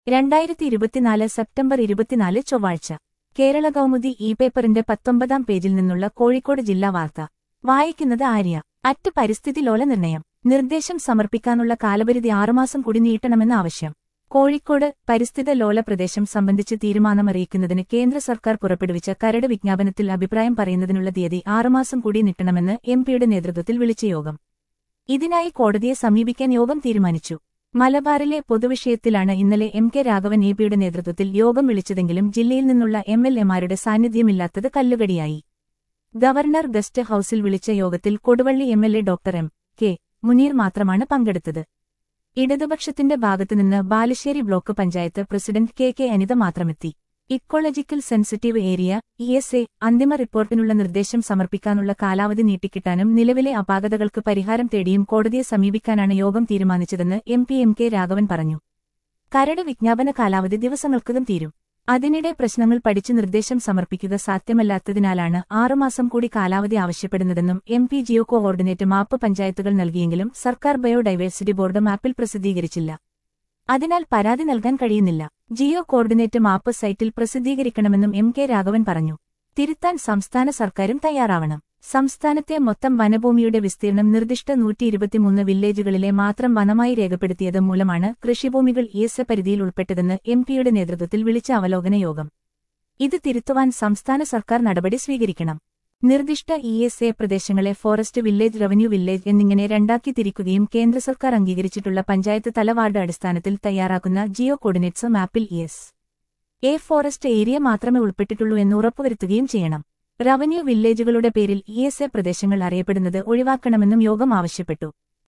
രണ്ടായിരത്തി ഇരുപത്തിനാല് സെപ്റ്റംബർ ഇരുപത്തിനാല് ചൊവ്വാഴ്ച കേരള കൗമുദി ഇ പേപ്പറിന്റെ പത്തൊമ്പതാം പേജിൽ നിന്നുള്ള കോഴിക്കോട് ജില്ലാ വാർത്ത വായിക്കുന്നത് ആര്യ അറ്റ് പരിസ്ഥിതി ലോല നിർണയം നിർദ്ദേശം സമർപ്പിക്കാനുള്ള കാലപരിധി ആറുമാസം കൂടി നീട്ടണമെന്ന ആവശ്യം കോഴിക്കോട് പരിസ്ഥിത ലോല പ്രദേശം സംബന്ധിച്ച് തീരുമാനമറിയിക്കുന്നതിന് കേന്ദ്ര സർക്കാർ പുറപ്പെടുവിച്ച കരട് വിജ്ഞാപനത്തിൽ അഭിപ്രായം പറയുന്നതിനുള്ള തീയതി ആറുമാസം കൂടി നീട്ടണമെന്ന് എംപിയുടെ നേതൃത്വത്തിൽ വിളിച്ച യോഗം ഇതിനായി കോടതിയെ സമീപിക്കാൻ യോഗം തീരുമാനിച്ചു മലബാറിലെ പൊതുവിഷയത്തിലാണ് ഇന്നലെ എം കെ രാഘവൻ എ പിയുടെ നേതൃത്വത്തിൽ യോഗം വിളിച്ചതെങ്കിലും ജില്ലയിൽ നിന്നുള്ള എം എൽ എമാരുടെ സാന്നിധ്യമില്ലാത്തത് കല്ലുകടിയായി ഗവർണർ ഗസ്റ്റ് ഹൌസിൽ വിളിച്ച യോഗത്തിൽ Koduvally M L A doctor M K Muneer മാത്രമാണ് പങ്കെടുത്തത് ഇടതുപക്ഷത്തിന്റെ ഭാഗത്തുനിന്ന് Balussery block panchayat president K K Anitha മാത്രമെത്തി ecological sensitive area E S A അന്തിമ റിപ്പോർട്ടിനുള്ള നിർദ്ദേശം സമർപ്പിക്കാനുള്ള കാലാവധി നീട്ടിക്കിട്ടാനും നിലവിലെ അപാകതകൾക്ക് പരിഹാരം തേടിയും കോടതിയെ സമീപിക്കാനാണ് യോഗം തീരുമാനിച്ചതെന്ന് M P M K Raghavan പറഞ്ഞു കരട് വിജ്ഞാപന കാലാവധി ദിവസങ്ങൾക്കകം തീരും അതിനിടെ പ്രശ്നങ്ങൾ പഠിച്ച് നിർദ്ദേശം സമർപ്പിക്കുക സാധ്യമല്ലാത്തതിനാലാണ് ആറുമാസം കൂടി കാലാവധി ആവശ്യപ്പെടുന്നതെന്നും M P geo coordinate map പഞ്ചായത്തുകൾ നൽകിയെങ്കിലും സർക്കാർ ബയോഡൈവേഴ്സിറ്റി ബോർഡ് മാപ്പിൽ പ്രസിദ്ധീകരിച്ചില്ല അതിനാൽ പരാതി നൽകാൻ കഴിയുന്നില്ല ജിയോ കോർഡിനേറ്റ് മാപ്പ് സൈറ്റിൽ പ്രസിദ്ധീകരിക്കണമെന്നും എം കെ രാഘവൻ പറഞ്ഞു തിരുത്താൻ സംസ്ഥാന സർക്കാരും തയ്യാറാവണം സംസ്ഥാനത്തെ മൊത്തം വനഭൂമിയുടെ വിസ്തീർണം നിർദ്ദിഷ്ട നൂറ്റി ഇരുപത്തിമൂന്ന് വില്ലേജുകളിലെ മാത്രം വനമായി രേഖപ്പെടുത്തിയത് മൂലമാണ് കൃഷിഭൂമികൾ ഇഎസ്എ പരിധിയിൽ ഉൾപ്പെട്ടതെന്ന് എം പിയുടെ നേതൃത്വത്തിൽ വിളിച്ച അവലോകന യോഗം ഇത് തിരുത്തുവാൻ സംസ്ഥാന സർക്കാർ നടപടി സ്വീകരിക്കണം നിർദ്ദിഷ്ട ഇ എസ് എ പ്രദേശങ്ങളെ ഫോറസ്റ്റ് വില്ലേജ് റവന്യൂ വില്ലേജ് എന്നിങ്ങനെ രണ്ടാക്കി തിരിക്കുകയും കേന്ദ്ര സർക്കാർ അംഗീകരിച്ചിട്ടുള്ള പഞ്ചായത്ത് തല വാർഡ് അടിസ്ഥാനത്തിൽ തയ്യാറാക്കുന്ന ജിയോ കോർഡിനേറ്റ്സ് മാപ്പിൽ ഇഎസ് എ ഫോറസ്റ്റ് ഏരിയ മാത്രമേ ഉൾപ്പെട്ടിട്ടുള്ളൂ എന്ന് ഉറപ്പുവരുത്തുകയും ചെയ്യണം റവന്യൂ വില്ലേജുകളുടെ പേരിൽ ഇ എസ് എ പ്രദേശങ്ങൾ അറിയപ്പെടുന്നത് ഒഴിവാക്കണമെന്നും യോഗം ആവശ്യപ്പെട്ടു